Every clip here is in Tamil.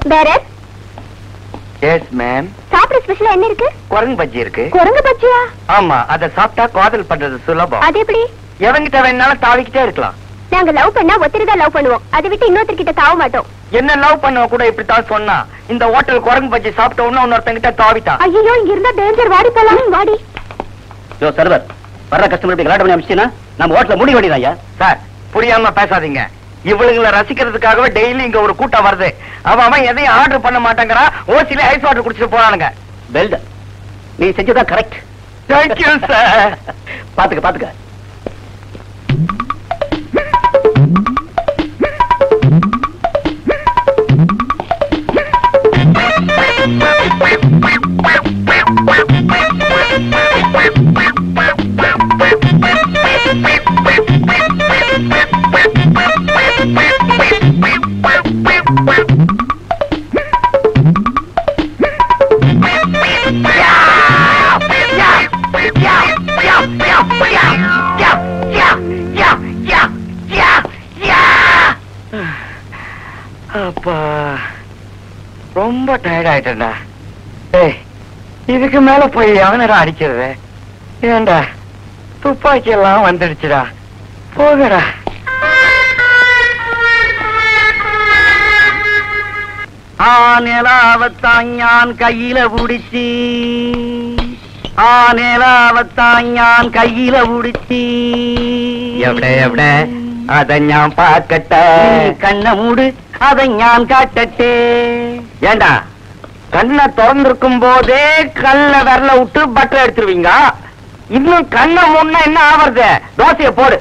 வேற எஸ் மேம் சாப்பிட ஸ்பெஷலா என்ன இருக்கு குரங்கு பஜ்ஜி இருக்கு குரங்கு பச்சையா ஆமா அத சாப்பிட்டா காதல் பண்றது சுலபம் அது எப்படி எவங்கிட்ட வேணாலும் தாவிக்கிட்டே இருக்கலாம் நாங்க லவ் பண்ணா ஒருத்தர் தான் லவ் பண்ணுவோம் அதை விட்டு இன்னொருத்தர் கிட்ட தாவ மாட்டோம் என்ன லவ் பண்ணவ கூட இப்படித்தான் சொன்னா இந்த ஹோட்டல் குரங்கு பஜ்ஜி சாப்பிட்ட உடனே இன்னொருத்தங்கிட்ட தாவிட்டான் ஐயோ இங்க இருந்தா டேஞ்சர் வாடி போலாம் வாடி யோ சர்வர் வர்ற கஸ்டமர் இப்படி கலாட்டம் பண்ணி அமிச்சினா நம்ம ஹோட்டல மூடி வேண்டியதாயா சார் புரியாம பேசாதீங்க இவளுங்களை ரசிக்கிறதுக்காகவே டெய்லி இங்க ஒரு கூட்டம் வருது அவன் அவன் எதையும் ஆர்டர் பண்ண மாட்டேங்கிறான் ஓசில ஐஸ் வாட்டர் குடிச்சிட்டு போறானுங்க பெல்ட் நீ செஞ்சதா கரெக்ட் தேங்க்யூ சார் பாத்துக்க பாத்துக்க அப்பா ரொம்ப டயர்ட் ஆயிட்டேன்டா ஏய் இதுக்கு மேல போய் எவனடா அடிக்கிறது ஏன்டா துப்பாக்கி எல்லாம் வந்துடுச்சுடா போகடா ஆனேலாவத்தான் ஞான் கையில புடிச்சி ஆனேலாவத்தான் ஞான் கையில புடிச்சி எവിടെ எവിടെ அத ஞான் பார்க்கட்ட கண்ண மூடு அதை ஞான் காட்டட்டே ஏண்டா கண்ணை திறந்திருக்கும் போதே கல்ல விரல விட்டு பட்டர் எடுத்துருவீங்க இன்னும் கண்ணை மூடனா என்ன ஆவறது தோசைய போடு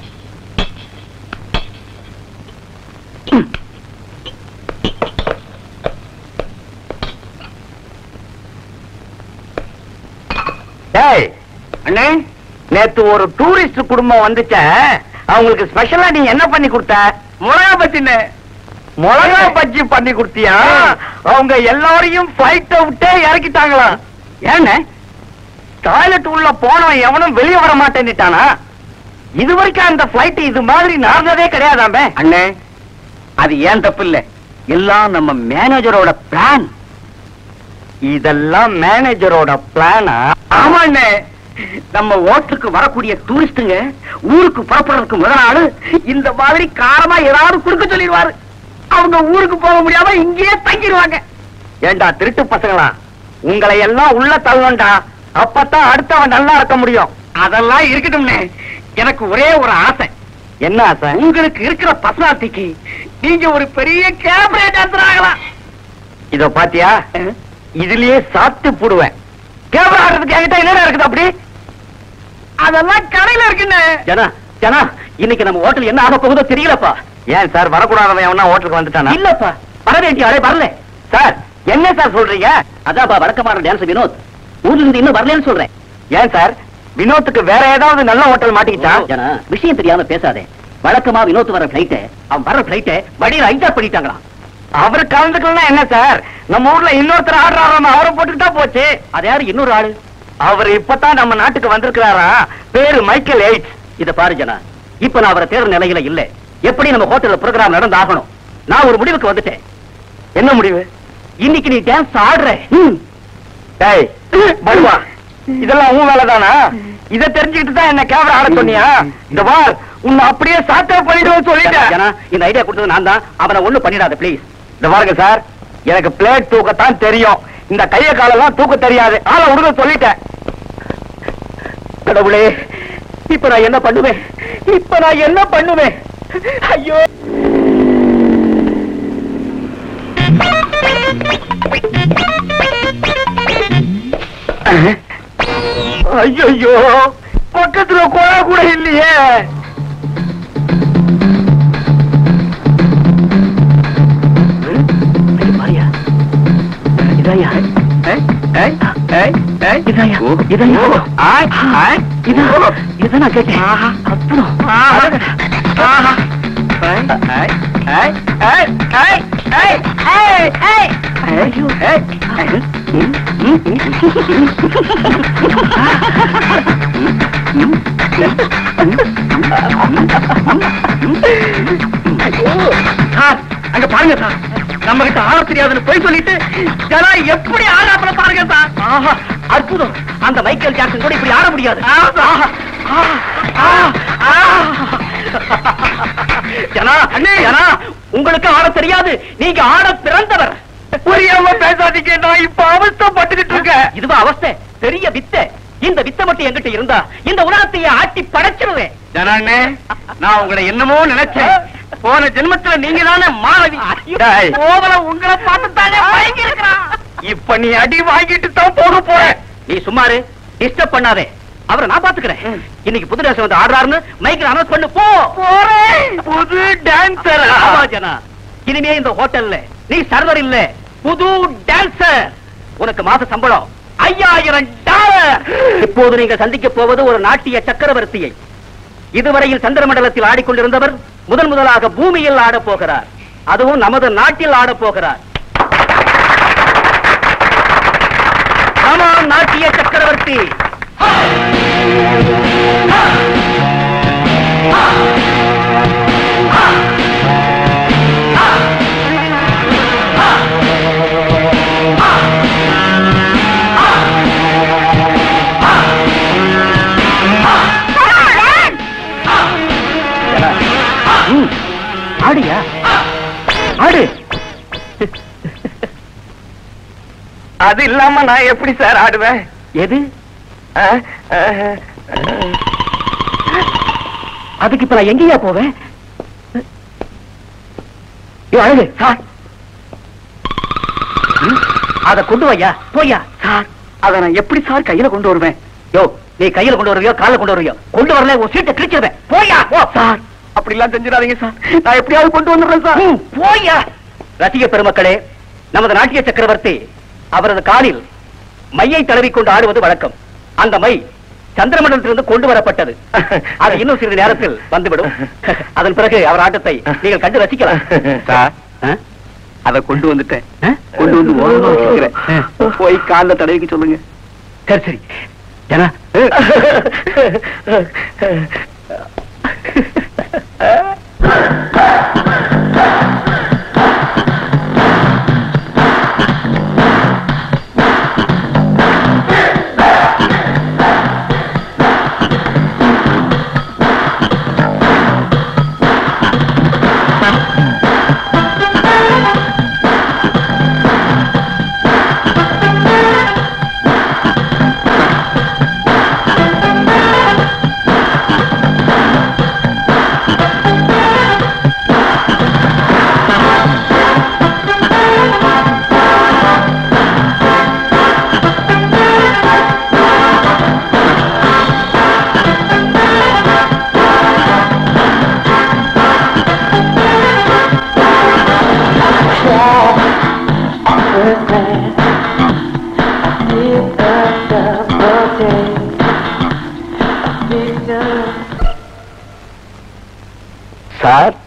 டேய் அண்ணே நேத்து ஒரு டூரிஸ்ட் குடும்பம் வந்துச்ச அவங்களுக்கு ஸ்பெஷலா நீ என்ன பண்ணி கொடுத்த மிளகா பஜ்ஜின்னு மிளகா பஜ்ஜி பண்ணி கொடுத்தியா அவங்க எல்லாரையும் ஃபிளைட்ட விட்டே இறக்கிட்டாங்களாம் ஏன்னு டாய்லெட் உள்ள போனவன் எவனும் வெளியே வர மாட்டேன்னுட்டானா இது வரைக்கும் அந்த பிளைட் இது மாதிரி நடந்ததே கிடையாதாமே அண்ணே அது ஏன் தப்பு இல்ல எல்லாம் நம்ம மேனேஜரோட பிளான் இதெல்லாம் மேனேஜரோட பிளானா ஆமாண்ணே நம்ம ஓட்டுக்கு வரக்கூடிய டூரிஸ்டுங்க ஊருக்கு புறப்படுறதுக்கு முத நாள் இந்த மாதிரி காரமா ஏதாவது குடுக்க சொல்லிடுவாரு அவங்க ஊருக்கு போக முடியாம இங்கேயே தங்கிடுவாங்க ஏண்டா திருட்டு பசங்களா உங்களை எல்லாம் உள்ள தள்ளணும்டா அப்பதான் அடுத்தவன் நல்லா இருக்க முடியும் அதெல்லாம் இருக்கட்டும்னே எனக்கு ஒரே ஒரு ஆசை என்ன ஆசை உங்களுக்கு இருக்கிற பர்சனாலிட்டிக்கு நீங்க ஒரு பெரிய கேமரா டான்சர் ஆகலாம் இதோ பாத்தியா இதுலயே சாத்து போடுவேன் கேமரா ஆடுறதுக்கு என்கிட்ட என்னடா இருக்குது அப்படி அதெல்லாம் கடையில இருக்குன்னு ஜனா ஜனா இன்னைக்கு நம்ம ஹோட்டல் என்ன ஆக போகுதோ தெரியலப்பா ஏன் சார் வரக்கூடாதவன் எவனா ஹோட்டலுக்கு வந்துட்டானா இல்லப்பா வர வேண்டிய ஆளே வரல சார் என்ன சார் சொல்றீங்க அதான்ப்பா வழக்கமான டான்ஸ் வினோத் ஊர்ல இருந்து இன்னும் வரலன்னு சொல்றேன் ஏன் சார் வினோத்துக்கு வேற ஏதாவது நல்ல ஹோட்டல் மாட்டிக்கிட்டான் ஜனா விஷயம் தெரியாம பேசாதே வழக்கமா வினோத் வர பிளைட்ட அவன் வர பிளைட்ட வழியில ஹைஜாக் பண்ணிட்டாங்களாம் அவர் கலந்துக்கலாம் என்ன சார் நம்ம ஊர்ல இன்னொருத்தர் ஆடுறாராம் அவரை போட்டுக்கிட்டா போச்சு அது யாரு இன்னொரு ஆளு அவர் இப்பதான் நம்ம நாட்டுக்கு வந்திருக்கிறாரா பேரு மைக்கேல் எய்ட்ஸ் இத பாரு ஜனா இப்ப நான் அவரை தேடுற நிலையில இல்ல எப்படி நம்ம ஹோட்டல்ல ப்ரோகிராம் நடந்து ஆகணும் நான் ஒரு முடிவுக்கு வந்துட்டேன் என்ன முடிவு இன்னைக்கு நீ டான்ஸ் ஆடுற டேய் படுவா இதெல்லாம் உன் வேலைதானா இத தெரிஞ்சுக்கிட்டு தான் என்ன கேமரா ஆட சொன்னியா இந்த பார் உன்னை அப்படியே சாத்தே பண்ணிடுவேன்னு சொல்லிட்டேன் ஜனா இந்த ஐடியா கொடுத்தது நான் தான் அவனை ஒண்ணு பண்ணிடாத ப்ளீஸ் இந்த பாருங்க சார் எனக்கு பிளேட் தூக்கத்தான் தெரியும் இந்த கைய காலெல்லாம் தூக்க தெரியாது ஆளை விடுங்க சொல்லிட்டேன் கடவுளே இப்ப நான் என்ன பண்ணுவேன் இப்ப நான் என்ன பண்ணுவேன் ஐயோ ஐயோ பக்கத்துல குழா கூட இல்லையே பாரியா இதாயா இதாயா இதாயா ஆய், ஆய். இதா இதான் நான் கேட்டேன் அப்புறம் ஆய், ஆய், ஆய், ஆய், ஆய், ஆய், ஆய். ஐயோ சார் அங்க பாருங்க சார் நம்ம கிட்ட ஆட தெரியாதுன்னு போய் சொல்லிட்டு ஜனா எப்படி ஆடாப்புல பாருங்க சார் ஆஹா அற்புதம் அந்த மைக்கேல் ஜாக்சன் கூட இப்படி ஆட முடியாது ஆஹா, ஆஹா, ஆஹா, ஆஹா. ஜனா அண்ணே ஜனா உங்களுக்கு ஆட தெரியாது நீங்க ஆட பிறந்தவர் புரியாம பேசாதீங்க நான் இப்ப அவஸ்தைப்பட்டுக்கிட்டு இருக்கேன் இதுவா அவஸ்தை பெரிய வித்தை இந்த வித்தை மட்டும் என்கிட்ட இருந்தா இந்த உலகத்தையே ஆட்டி படைச்சிருவேன் ஜனாண்ணே நான் உங்களை என்னமோ நினைச்சேன் போன ஜென்மத்துல நீங்க தானே மாணவி டேய், கோவலம் உங்களை பார்த்து தானே பயங்கி இருக்கிறான் இப்ப நீ அடி வாங்கிட்டு தான் போக போற நீ சும்மாரு டிஸ்டர்ப் பண்ணாதே அவரை நான் பாத்துக்கிறேன் இன்னைக்கு புது டான்ஸ் வந்து ஆடுறாருன்னு மைக்கில் அனௌன்ஸ் பண்ணு போ புது டான்சர் ஆமா ஜனா இனிமே இந்த ஹோட்டல்ல நீ சர்வர் இல்ல புது டான்சர் உனக்கு மாச சம்பளம் ஐயாயிரம் டாலர் இப்போது நீங்க சந்திக்க போவது ஒரு நாட்டிய சக்கரவர்த்தியை இதுவரையில் சந்திரமண்டலத்தில் ஆடிக்கொண்டிருந்தவர் முதன் முதலாக பூமியில் ஆடப் போகிறார் அதுவும் நமது நாட்டில் ஆடப் போகிறார் ஆமாம் நாட்டிய சக்கரவர்த்தி ம், ஆடியா ஆடு அது இல்லாம நான் எப்படி சார் ஆடுவேன் எது ஆ, ஆ, ஆ. அதுக்கு இப்ப நான் எங்கேயா போவேன் ஏய், அழகு சார் ம், அத கொண்டு வையா போய்யா சார் அத நான் எப்படி சார் கையில கொண்டு வருவேன் யோ நீ கையில கொண்டு வருவியோ கால்ல கொண்டு வருவியோ கொண்டு வரல உன் சீட்டை கிழிச்சிருவேன் போய்யா போ சார் அப்படி எல்லாம் செஞ்சிடாதீங்க சார் நான் எப்படியாவது கொண்டு வந்துடுறேன் சார் ம், போய்யா ரசிக பெருமக்களே நமது நாட்டிய சக்கரவர்த்தி அவரது காலில் மையை தடவிக்கொண்டு ஆடுவது வழக்கம் அந்த மை சந்திரமண்டலத்திலிருந்து கொண்டு வரப்பட்டது அது இன்னும் சிறிது நேரத்தில் வந்துவிடும் அதன் பிறகு அவர் ஆட்டத்தை நீங்கள் கண்டு ரசிக்கலாம் சார் ஆ? அத கொண்டு வந்துட்டேன் ஆ? கொண்டு வந்து ஓரமா வச்சுக்கிறேன் போய் கால்ல தடவிக்க சொல்லுங்க சரி சரி ஜனா சார்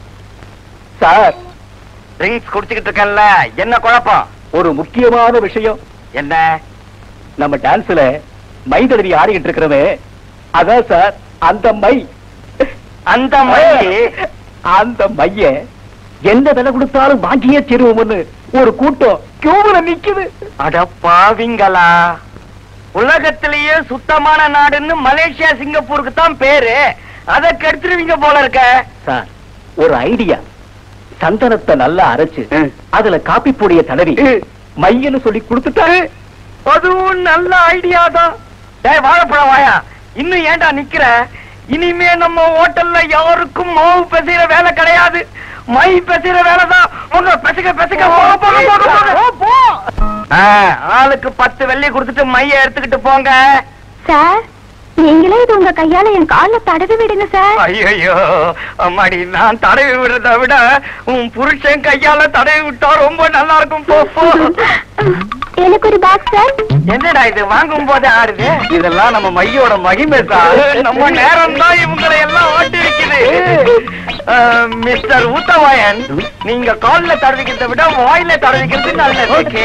சார் ட்ரிங்க்ஸ் குடிச்சுக்கிட்டு இருக்கேன்ல என்ன குழப்பம் ஒரு முக்கியமான விஷயம் என்ன நம்ம டான்ஸ்ல மை தடவி ஆடிக்கிட்டு இருக்கிறவே அதான் சார் அந்த மை அந்த மாதிரி அந்த மைய எந்த விலை கொடுத்தாலும் வாங்கியே தருவோம்னு ஒரு கூட்டம் கியூல நிக்குது அட பாவிங்களா உலகத்திலேயே சுத்தமான நாடுன்னு மலேசியா சிங்கப்பூருக்கு தான் பேரு அத கெடுத்துருவீங்க போல இருக்க சார் ஒரு ஐடியா சந்தனத்தை நல்லா அரைச்சு ம். அதுல காப்பி பொடிய தடவி மையன்னு சொல்லி கொடுத்துட்டாரு அதுவும் நல்ல ஐடியா தான் டேய் வாழைப்பழம் வாயா இன்னும் ஏன்டா நிக்கிற இனிமே நம்ம ஹோட்டல்ல யாருக்கும் மாவு பெசைற வேலை கிடையாது மை பெசைற வேலை தான் உங்க பெசக பெசக போக போக போக போக ஆ, ஆளுக்கு பத்து வெள்ளி கொடுத்துட்டு மைய எடுத்துக்கிட்டு போங்க சார் நீங்களே இது உங்க கையால என் கால்ல தடவி விடுங்க சார் ஐயோ அம்மாடி நான் தடவி விடுறத விட உன் புருஷன் கையால தடவி விட்டா ரொம்ப நல்லா இருக்கும் போ போ எனக்கு ஒரு பாக்ஸ் சார் என்னடா இது வாங்கும் போதே ஆடுது இதெல்லாம் நம்ம மையோட மகிமை சார் நம்ம நேரம் தான் இவங்களை எல்லாம் ஓட்டி இருக்குது அஹ், மிஸ்டர் ஊத்தவாயன் நீங்க கால்ல தடவிக்கிறத விட வாயில தடவிக்கிறது நல்லது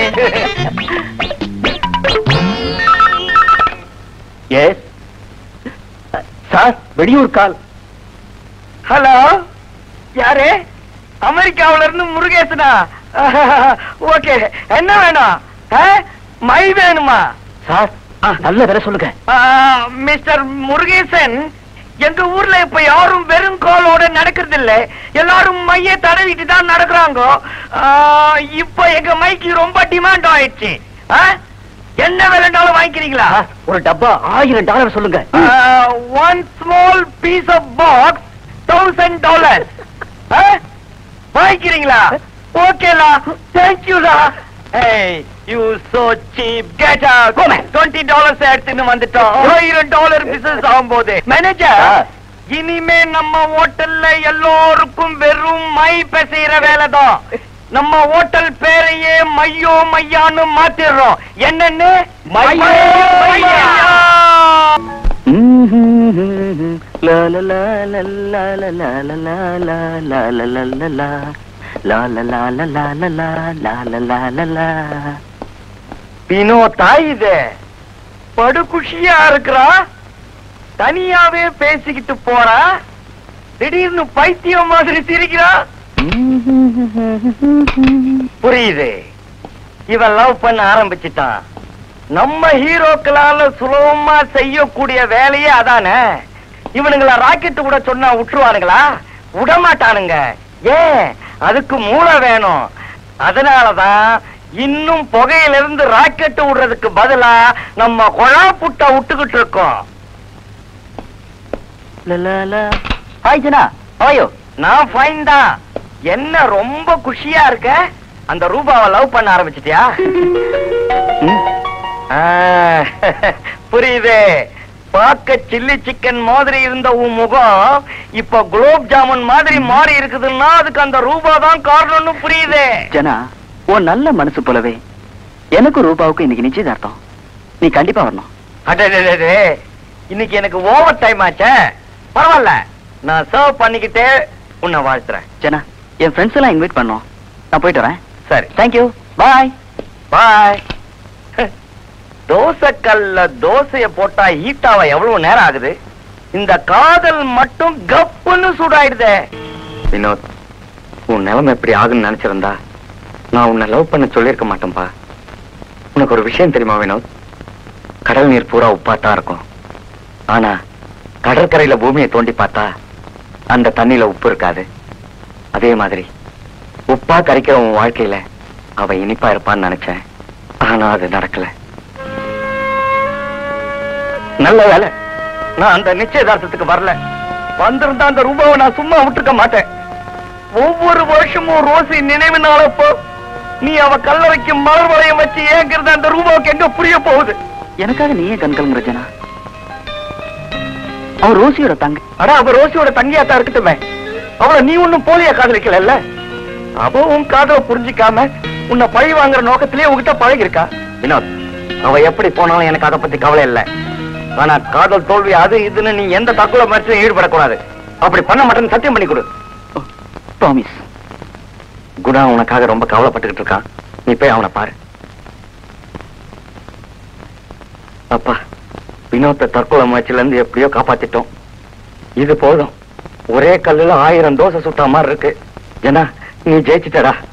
எஸ் சார் வெளியூர் கால் ஹலோ யாரு அமெரிக்காவுல இருந்து முருகேசனா ஓகே என்ன வேணும் ஆ? மை வேணுமா சார் நல்ல வேலை சொல்லுங்க ஆ, மிஸ்டர் முருகேசன் எங்க ஊர்ல இப்ப யாரும் வெறும் காலோட நடக்கிறது இல்ல எல்லாரும் மைய தடவிட்டு தான் நடக்கிறாங்க ஆ, இப்ப எங்க மைக்கு ரொம்ப டிமாண்ட் ஆயிடுச்சு ஆ? என்ன வேலைனாலும் வாங்கிக்கிறீங்களா சார், ஒரு டப்பா ஆயிரம் டாலர் சொல்லுங்க one small piece of box thousand dollar வாங்கிக்கிறீங்களா ஓகேலா தேங்க்யூடா ஏய் you so cheap get out Go, man. 20 dollars எடுத்துன்னு வந்துட்டோம் ஆயிரம் டாலர் பிசினஸ் ஆகும்போது மேனேஜர் Sir. இனிமே நம்ம ஹோட்டல்ல எல்லோருக்கும் வெறும் மை பிசைற வேலை தான் நம்ம ஹோட்டல் பேரையே மையோ மையான்னு மாத்திடுறோம் என்னன்னு மையோ மையா. லா லா லா லா லா லா லா லா லா லா லா லா லா லா. லா லா லா லா லா லா லா லா லா லா லா லா. வினோதா இது படு குஷியா இருக்கிறா தனியாவே பேசிக்கிட்டு போறா திடீர்னு பைத்தியம் மாதிரி சிரிக்கிறா புரியுது இவன் லவ் பண்ண ஆரம்பிச்சிட்டான் நம்ம ஹீரோக்களால சுலபமா செய்யக்கூடிய வேலையே அதானே இவனுங்கள ராக்கெட் கூட சொன்னா விட்டுருவானுங்களா விடமாட்டானுங்க ஏன் அதுக்கு மூளை வேணும் அதனாலதான் இன்னும் புகையிலிருந்து ராக்கெட் விடுறதுக்கு பதிலா நம்ம கொழா புட்டை விட்டுக்கிட்டு இருக்கோம் லா லா லா. ஹாய் ஜனா ஹாயோ நான் ஃபைன் தான் என்ன ரொம்ப குஷியா இருக்க அந்த ரூபாவை லவ் பண்ண ஆரம்பிச்சிட்டியா ஆ, புரியுது பார்க்க சில்லி சிக்கன் மாதிரி இருந்த உன் முகம் இப்ப குலோப் ஜாமுன் மாதிரி மாறி இருக்குதுன்னா அதுக்கு அந்த ரூபா தான் காரணம்னு புரியுது ஜனா உன் நல்ல மனசு போலவே எனக்கும் ரூபாவுக்கும் இன்னைக்கு நிச்சயதார்த்தம் நீ கண்டிப்பா வரணும் அடடடடே, இன்னைக்கு எனக்கு ஓவர் டைம் ஆச்சே பரவாயில்ல நான் சர்வ் பண்ணிக்கிட்டே உன்னை வாழ்த்துறேன் ஜனா என் ஃப்ரெண்ட்ஸ் எல்லாம் இன்வைட் பண்ணோம் நான் போயிட்டு வரேன் சரி தேங்க்யூ பாய் பாய் தோசை கல்ல தோசைய போட்டா ஹீட்டாவ எவ்வளவு நேரம் ஆகுது இந்த காதல் மட்டும் கப்புன்னு சூடாயிடுதே வினோத் உன் நிலைமை எப்படி ஆகுன்னு நினைச்சிருந்தா நான் உன்னை லவ் பண்ண சொல்லியிருக்க மாட்டேன்பா உனக்கு ஒரு விஷயம் தெரியுமா வினோத் கடல் நீர் பூரா உப்பாத்தான் இருக்கும் ஆனா கடற்கரையில பூமியை தோண்டி பார்த்தா அந்த தண்ணியில உப்பு இருக்காது அதே மாதிரி உப்பா கரைக்கிற உன் வாழ்க்கையில அவ இனிப்பா இருப்பான்னு நினைச்சேன் ஆனா அது நடக்கல நல்ல வேலை நான் அந்த நிச்சயதார்த்தத்துக்கு வரல வந்திருந்தா அந்த ரூபாவை நான் சும்மா விட்டுருக்க மாட்டேன் ஒவ்வொரு வருஷமும் ரோசி நினைவு நாளப்போ நீ அவ கல்லறைக்கு மலர் வளையம் வச்சு ஏங்கிறது அந்த ரூபாவுக்கு எங்க புரிய போகுது எனக்காக நீ ஏன் கண் கலங்குற ஜனா அவன் ரோசியோட தங்க அடா அவ ரோசியோட தங்கியாத்தா இருக்கட்டுமே அவள நீ ஒண்ணும் போலியா காதலிக்கல அவ உன் காதல புரிஞ்சுக்காம உன்னை பழி வாங்குற நோக்கத்திலேயே உன்கிட்ட பழகி இருக்கா வினோத் அவ எப்படி போனாலும் எனக்கு அதை பத்தி கவலை இல்ல ஆனா காதல் தோல்வி அது இதுன்னு நீ எந்த தற்கொலை முயற்சியும் ஈடுபடக்கூடாது அப்படி பண்ண மாட்டேன்னு சத்தியம் பண்ணி கொடு ப்ராமிஸ் குணா உனக்காக ரொம்ப கவலைப்பட்டுக்கிட்டு இருக்கான் நீ போய் அவனை பாரு அப்பா வினோத்த தற்கொலை முயற்சியில இருந்து எப்படியோ காப்பாத்திட்டோம் இது போதும் ஒரே கல்லுல ஆயிரம் தோசை சுட்ட மாதிரி இருக்கு ஏன்னா நீ ஜெயிச்சிட்டடா